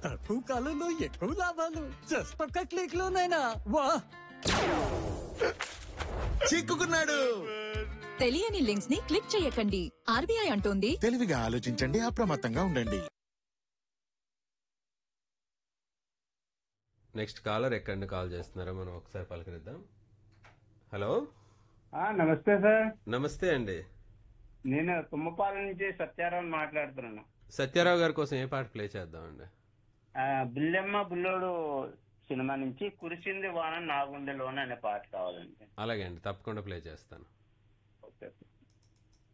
తక్కువ కాలంలో ఎక్కువ లాభాలు జస్ట్ ఒక్క క్లిక్ లోనైనా వా చిక్కుకున్నాడు తెలియని లింక్స్ ని క్లిక్ చేయకండి ఆర్బీఐ అంటోంది తెలివిగా ఆలోచించండి అప్రమత్తంగా ఉండండి నెక్స్ట్ కాలర్ ఎక్కడి నుండి కాల్ చేస్తున్నారో మనం ఒకసారి పలకరిద్దాం హలో ఆ, నమస్తే సార్ నమస్తే అండి నేను తుమ్మపాల నుంచి సత్యారావు మాట్లాడుతున్నాను సత్యారావు గారి కోసం ఏ పాట ప్లే చేద్దామండి ఆ, బుల్లెమ్మ బుల్లోడు సినిమా నుంచి కురిసింది వాన నా గుండెలోన అనే పాట కావాలండి అలాగే అండి తప్పకుండా ప్లే చేస్తాను